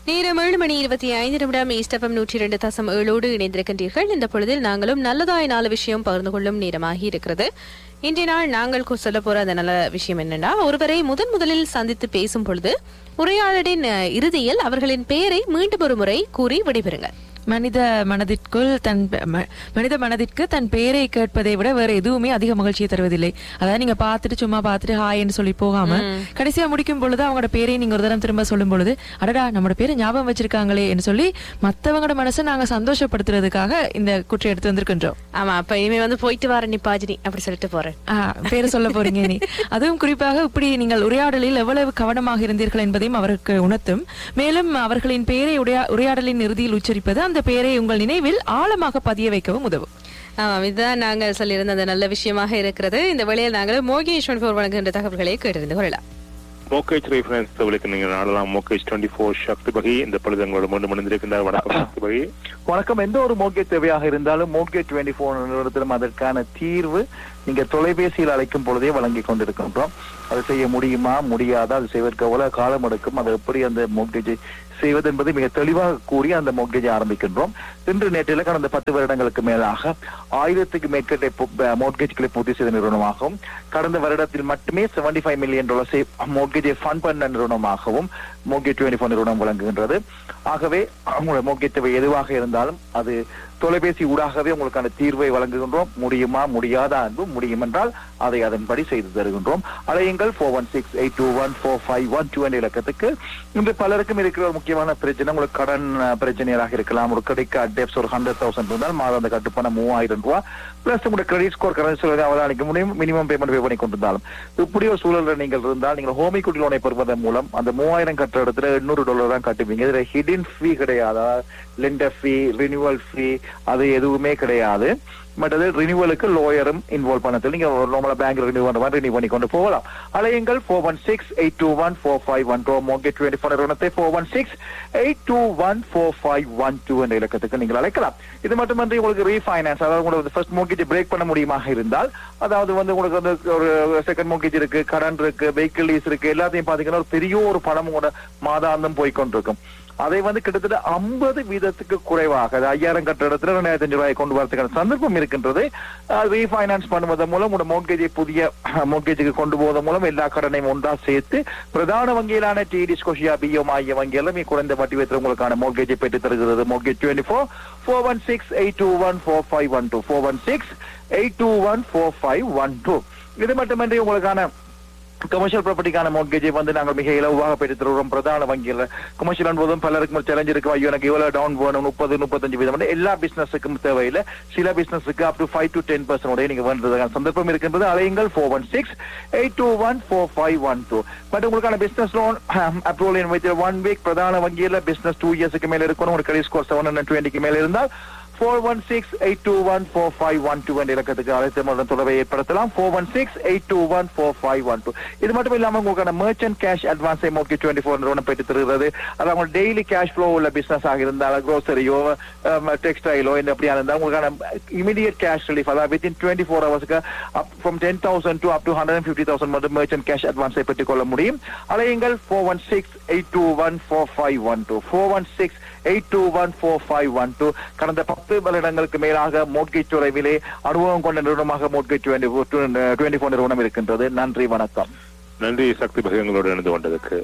நேரம் ஏழு மணி இருபத்தி ஐந்து நிமிடம் ஈஸ்டபம் நூற்றி இரண்டு தசம் ஏழோடு இணைந்திருக்கின்றீர்கள் இந்த பொழுதில் நாங்களும் நல்லதாய் நாலு விஷயம் பகிர்ந்து கொள்ளும் நேரமாகி இருக்கிறது இன்றைய நாள் நாங்கள் கு- சொல்ல போற அந்த நல்ல விஷயம் என்னன்னா ஒருவரை முதன் முதலில் சந்தித்து பேசும் பொழுது உரையாடலின் அஹ், இறுதியில் அவர்களின் பெயரை மீண்டும் ஒரு முறை கூறி விடைபெறுங்கள் மனித மனதிற்குள் தன் பெ- ம- மனித மனதிற்கு தன் பெயரை கேட்பதை விட வேற எதுவுமே அதிக மகிழ்ச்சியை தருவதில்லை அதாவது நீங்க பார்த்துட்டு சும்மா பார்த்துட்டு ஹாய்ன்னு சொல்லி போகாம கடைசியா முடிக்கும் பொழுது அவங்களோட பேரை நீங்க ஒரு தரம் திரும்ப சொல்லும் பொழுது அடடா நம்மளோட பேரை ஞாபகம் வச்சிருக்காங்களே என்று சொல்லி மத்தவங்களோட மனசை நாங்க சந்தோஷப்படுத்துறதுக்காக இந்த குற்றை எடுத்து வந்திருக்கின்றோம் ஆமா அப்ப இனிமே வந்து போயிட்டு வர நிப்பாஜினி அப்படி சொல்லிட்டு போறேன் ஆ, பேரை சொல்ல போறீங்க நீ அதுவும் குறிப்பாக இப்படி நீங்கள் உரையாடலில் எவ்வளவு கவனமாக இருந்தீர்கள் என்பதையும் அவருக்கு உணர்த்தும் மேலும் அவர்களின் பெயரை உரையா- உரையாடலின் இறுதியில் உச்சரிப்பது அந்த பெயரை உங்கள் நினைவில் ஆழமாக பதிய வைக்கவும் உதவும் ஆமாம் இதுதான் நாங்கள் சொல்லியிருந்த அந்த நல்ல விஷயமாக இருக்கிறது இந்த வேளையில் நாங்கள் மோகேஸ்வன் போர் வழங்குகின்ற தகவல்களை கேட்டறிந்து கொள்ளலாம் மோக்கேஜ் ரெஃபரன்ஸ் தகவலுக்கு நீங்கள் நாடலாம் மோக்கேஜ் டுவெண்ட்டி ஃபோர் சக்தி பகி இந்த பொழுது எங்களோட மீண்டும் இணைந்திருக்கின்றார் வணக்கம் சக்தி பகி வணக்கம் எந்த ஒரு மோட்கேஜ் தேவையாக இருந்தாலும் மோட்கேஜ் டுவெண்ட்டி ஃபோர் நிறுவனத்திலும் அதற்கான தீர்வு நீங்க தொலைபேசியில் அழைக்கும் பொழுதே வழங்கி கொண்டிருக்கின்றோம் அது செய்ய முடியுமா முடியாதா அது செய்வதற்கு எவ்வளவு காலம் எடுக்கும் அது எப்படி அந்த மோட்கேஜை செய்வது என்பதை மிக தெளிவாக கூறி அந்த மோட்கேஜை ஆரம்பிக்கின்றோம் இன்று நேற்றில் கடந்த பத்து வருடங்களுக்கு மேலாக ஆயிரத்துக்கு மேற்பட்ட மோட்கேஜ்களை பூர்த்தி செய்த நிறுவனமாகவும் கடந்த வருடத்தில் மட்டுமே 75 ஃபைவ் மில்லியன் டாலர்ஸை மோட்கேஜை ஃபண்ட் பண்ண நிறுவனமாகவும் மோட்கேஜ் டுவெண்ட்டி ஃபோர் நிறுவனம் வழங்குகின்றது ஆகவே உங்களோட மோட்கேஜ் தேவை எதுவாக இருந்தாலும் அது தொலைபேசி ஊடாகவே உங்களுக்கான தீர்வை வழங்குகின்றோம் முடியுமா முடியாத அன்பு முடியும் என்றால் அதை அதன்படி செய்து தருகின்றோம் அலையுங்கள் four one six eight two one four five one two என்ற இலக்கத்துக்கு இன்று பலருக்கும் இருக்கிற ஒரு முக்கியமான பிரச்சனை உங்களுக்கு கடன் அஹ், பிரச்சனையாக இருக்கலாம் ஒரு கிரெடிட் கார்டு டெப்ஸ் ஒரு ஹண்ட்ரட் தௌசண்ட் இருந்தால் மாதம் அந்த கட்டுப்பணம் மூவாயிரம் ரூபாய் பிளஸ் உங்களுடைய கிரெடிட் ஸ்கோர் கரன்சி சொல்வதை அவதானிக்க முடியும் மினிமம் பேமெண்ட் பே பண்ணி கொண்டிருந்தாலும் இப்படி ஒரு சூழலில் நீங்கள் இருந்தால் நீங்கள் ஹோமி குடி லோனை பெறுவதன் மூலம் அந்த மூவாயிரம் கட்டுற இடத்துல எண்ணூறு டாலர் தான் கட்டுவீங்க இதுல ஹிடன் ஃபீ கிடையாது லெண்டர் ஃபீ ரினியூவல் ஃபீ அது எதுவுமே கிடையாது பட் அது ரினியூவலுக்கு லோயரும் இன்வால்வ் பண்ணது நீங்க ஒரு நார்மலா பேங்க் ரினியூ பண்ற மாதிரி ரினியூ பண்ணி கொண்டு போகலாம் அலையுங்கள் four one six eight two one four five one two மோகே டுவெண்ட்டி ஃபோர் நிறுவனத்தை four one six eight two one four five one two என்ற இலக்கத்துக்கு நீங்கள் அழைக்கலாம் இது மட்டுமன்றி உங்களுக்கு ரீஃபைனான்ஸ் அதாவது உங்களுக்கு ஃபர்ஸ்ட் மோகேஜ் பிரேக் பண்ண முடியுமாக இருந்தால் அதாவது வந்து உங்களுக்கு வந்து ஒரு செகண்ட் மோகேஜ் இருக்கு கடன் இருக்கு வெஹிக்கிள் லீஸ் இருக்கு எல்லாத்தையும் பாத்தீங்கன்னா ஒரு பெரிய ஒரு பணம் உங்களோட மாதாந்தம் போய்க்கொண்டிருக்கும் அதை வந்து கிட்டத்தட்ட ஐம்பது வீதத்துக்கு குறைவாக அது ஐயாயிரம் கட்டுற இடத்துல ரெண்டாயிரத்தி அஞ்சு ரூபாய் கொண்டு வரதுக்கான சந்தர்ப்பம் இருக்கின்றது ரீஃபைனான்ஸ் பண்ணுவதன் மூலம் உங்களோட மோட்கேஜை புதிய மோட்கேஜுக்கு கொண்டு போவதன் மூலம் எல்லா கடனையும் ஒன்றா சேர்த்து பிரதான வங்கியிலான டிடி ஸ்கோஷியா பிஎம் ஆகிய வங்கியெல்லாம் மிக குறைந்த வட்டி வைத்து உங்களுக்கான மோட்கேஜை பெற்று தருகிறது mortgage twenty four four one six eight two one four five one two four one six eight two one four five one two இது மட்டுமின்றி உங்களுக்கான கமர்ஷியல் ப்ராப்பர்ட்டிக்கான மோட்கேஜை வந்து நாங்கள் மிக இலவாக பெற்று தருவோம் பிரதான வங்கியில் கமர்ஷியல் என்பதும் பலருக்கும் ஒரு சேலஞ்ச் இருக்கு ஐயோ எனக்கு இவ்வளவு டவுன் வேணும் முப்பது முப்பத்தஞ்சு வீதம் எல்லா பிசினஸுக்கும் தேவையில்லை சில பிசினஸுக்கு up to five to ten percent நீங்க வேண்டதுக்கான சந்தர்ப்பம் இருக்கின்றது அலையுங்கள் four one six eight two one four five one two but உங்களுக்கான பிசினஸ் லோன் அப்ரூவல் வைத்திய ஒன் வீக் பிரதான வங்கியில் பிசினஸ் டூ இயர்ஸ்க்கு மேல இருக்கணும் உங்களுக்கு கிரெடிட் ஸ்கோர் செவன் ஹண்ட்ரட் டுவெண்ட்டிக்கு மேல இருந்தால் four one six eight two one four five one two என்ற இலக்கத்துக்கு அழைத்து முதல் தொடர்பை ஏற்படுத்தலாம் four one six eight two one four five one two இது மட்டும் இல்லாம உங்களுக்கான மர்ச்சன்ட் கேஷ் அட்வான்ஸ் மோக்கி டுவெண்ட்டி ஃபோர் நிறுவனம் பெற்று தருகிறது அது அவங்க டெய்லி கேஷ் ஃப்ளோ உள்ள பிசினஸ் ஆக இருந்தால் க்ரோசரியோ டெக்ஸ்டைலோ இந்த அப்படியா இருந்தால் உங்களுக்கான இமீடியட் கேஷ் ரிலீஃப் அதாவது வித்தின் டுவெண்ட்டி ஃபோர் ஹவர்ஸ்க்கு up from ten thousand to up to hundred fifty thousand மட்டும் மர்ச்சன்ட் கேஷ் அட்வான்ஸை பெற்றுக் கொள்ள முடியும் அலையுங்கள் four one six eight two one four five one two four one six eight two one four five one two கடந்த பத்து வருடங்களுக்கு மேலாக மோட்கேஜ் துறைவிலே அனுபவம் கொண்ட நிறுவனமாக மோட்கேஜ் டுவெண்ட்டி டுவெண்ட்டி ஃபோர் நிறுவனம் இருக்கின்றது நன்றி வணக்கம் நன்றி சக்தி பகி எங்களோட இணைந்து கொண்டதுக்கு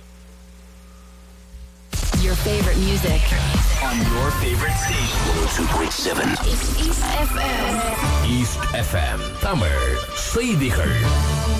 Your favorite music. on your favorite station. 102.7 It's East FM. East FM. Tamil செய்திகள்